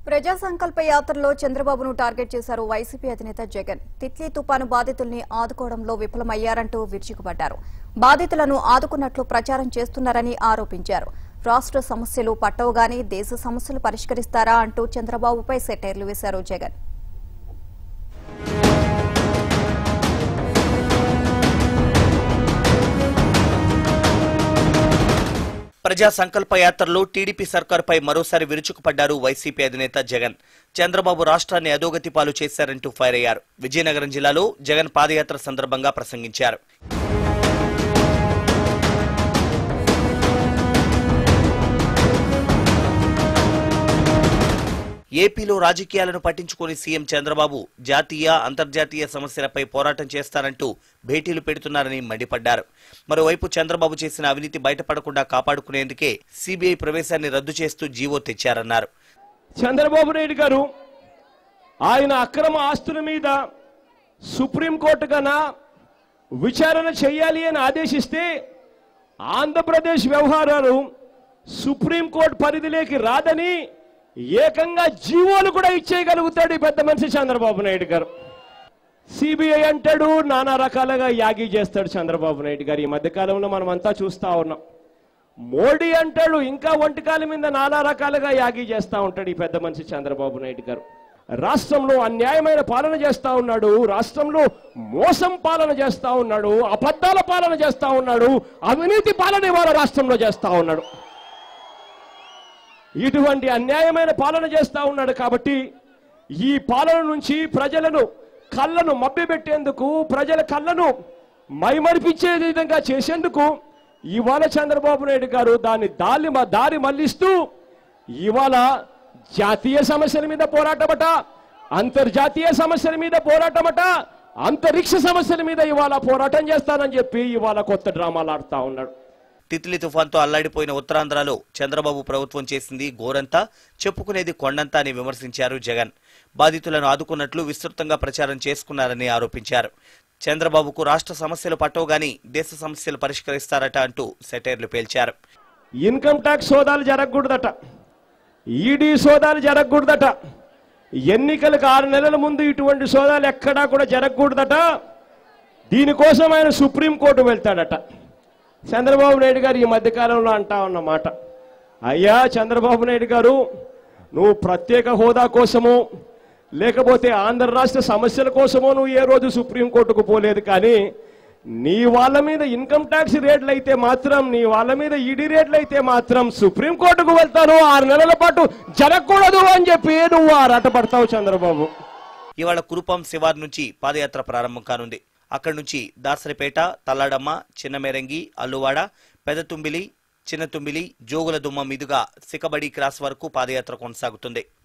ప్రజా సంకల్ప యాత్రలో చంద్రబాబును టార్గెట్ చేశారు వైసీపీ అధినేత జగన్ తిత్లీ తుపాను బాధితుల్ని ఆదుకోవడంలో విఫలమయ్యారంటూ విరుచుకుపడ్డారు బాధితులను ఆదుకున్నట్లు ప్రచారం చేస్తున్నారని ఆరోపించారు రాష్ట్ర సమస్యలు పట్టవుగానే దేశ సమస్యలు పరిష్కరిస్తారా అంటూ చంద్రబాబుపై సెటైర్లు వేశారు జగన్ ప్రజా సంకల్ప యాత్రలో టీడీపీ సర్కారుపై మరోసారి విరుచుకుపడ్డారు వైసీపీ అధినేత జగన్ చంద్రబాబు రాష్ట్రాన్ని అధోగతి పాలు చేశారంటూ ఫైర్ అయ్యారు విజయనగరం జిల్లాలో జగన్ పాదయాత్ర సందర్భంగా ప్రసంగించారు ఏపీలో రాజకీయాలను పట్టించుకుని సీఎం చంద్రబాబు జాతీయ అంతర్జాతీయ సమస్యలపై పోరాటం చేస్తారంటూ భేటీలు పెడుతున్నారని మండిపడ్డారు మరోవైపు చంద్రబాబు చేసిన అవినీతి బయటపడకుండా కాపాడుకునేందుకే సీబీఐ ప్రవేశాన్ని రద్దు చేస్తూ జీవో తెచ్చారన్నారు చంద్రబాబు నాయుడు గారు ఆయన అక్రమ ఆస్తుల మీద సుప్రీంకోర్టు కన్నా విచారణ చేయాలి అని ఆదేశిస్తే ఆంధ్రప్రదేశ్ వ్యవహారాలు సుప్రీంకోర్టు పరిధిలోకి రాదని ఏకంగా జీవోలు కూడా ఇచ్చేయగలుగుతాడు ఈ పెద్ద మనిషి చంద్రబాబు నాయుడు గారు సిబిఐ అంటాడు నానా రకాలుగా యాగి చేస్తాడు చంద్రబాబు నాయుడు గారు ఈ మధ్యకాలంలో మనం అంతా చూస్తా ఉన్నాం మోడీ అంటాడు ఇంకా ఒంటికాల మీద నానా రకాలుగా యాగి చేస్తా ఉంటాడు ఈ పెద్ద మనిషి చంద్రబాబు నాయుడు గారు రాష్ట్రంలో అన్యాయమైన పాలన చేస్తా ఉన్నాడు రాష్ట్రంలో మోసం పాలన చేస్తా ఉన్నాడు అబద్ధాల పాలన చేస్తా ఉన్నాడు అవినీతి పాలన ఇవాళ రాష్ట్రంలో చేస్తా ఉన్నాడు ఇటువంటి అన్యాయమైన పాలన చేస్తా ఉన్నాడు కాబట్టి ఈ పాలన నుంచి ప్రజలను కళ్ళను మభ్యపెట్టేందుకు ప్రజల కళ్ళను మైమరిపించే విధంగా చేసేందుకు ఇవాళ చంద్రబాబు నాయుడు గారు దాన్ని దారి దారి మళ్లిస్తూ ఇవాళ జాతీయ సమస్యల మీద పోరాటమట అంతర్జాతీయ సమస్యల మీద పోరాటమట అంతరిక్ష సమస్యల మీద ఇవాళ పోరాటం చేస్తానని చెప్పి ఇవాళ కొత్త డ్రామాలు ఆడుతా ఉన్నాడు తిత్లీ తుఫాన్తో అల్లాడిపోయిన ఉత్తరాంధ్రలో చంద్రబాబు ప్రభుత్వం చేసింది గోరంతా చెప్పుకునేది కొండంతా అని విమర్శించారు జగన్ బాధితులను ఆదుకున్నట్లు విస్తృతంగా ప్రచారం చేసుకున్నారని ఆరోపించారు చంద్రబాబుకు రాష్ట్ర సమస్యలు పట్టవు గాని దేశ సమస్యలు పరిష్కరిస్తారట అంటూ సెటైర్లు పేల్చారు ఇన్కమ్ ట్యాక్స్ సోదాలు జరగకూడదట ఈడీ సోదాలు జరగకూడదట ఎన్నికలకు ఆరు నెలల ముందు ఇటువంటి సోదాలు ఎక్కడా కూడా జరగకూడదట దీనికోసం ఆయన సుప్రీంకోర్టు వెళ్తాడట చంద్రబాబు నాయుడు గారు ఈ మధ్యకాలంలో అంటా ఉన్నమాట అయ్యా చంద్రబాబు నాయుడు గారు నువ్వు ప్రత్యేక హోదా కోసము లేకపోతే ఆంధ్ర రాష్ట్ర సమస్యల కోసమో నువ్వు ఏ రోజు సుప్రీంకోర్టుకు పోలేదు కానీ నీ వాళ్ళ మీద ఇన్కమ్ ట్యాక్స్ రేట్లు అయితే మాత్రం నీ వాళ్ళ మీద ఈడీ రేట్లు అయితే మాత్రం సుప్రీంకోర్టుకు వెళ్తాను ఆరు నెలల పాటు జరగకూడదు అని చెప్పి నువ్వు ఆ రట పడతావు చంద్రబాబు ఇవాళ కురుపాం శివార్ నుంచి పాదయాత్ర ప్రారంభం కానుంది అక్కడి నుంచి దాసరిపేట తల్లాడమ్మ చిన్నమేరంగి అల్లువాడ పెదతుంబిలి చిన్నతుంబిలి జోగుల దుమ్మ మీదుగా సికబడి క్రాస్ వరకు పాదయాత్ర కొనసాగుతుంది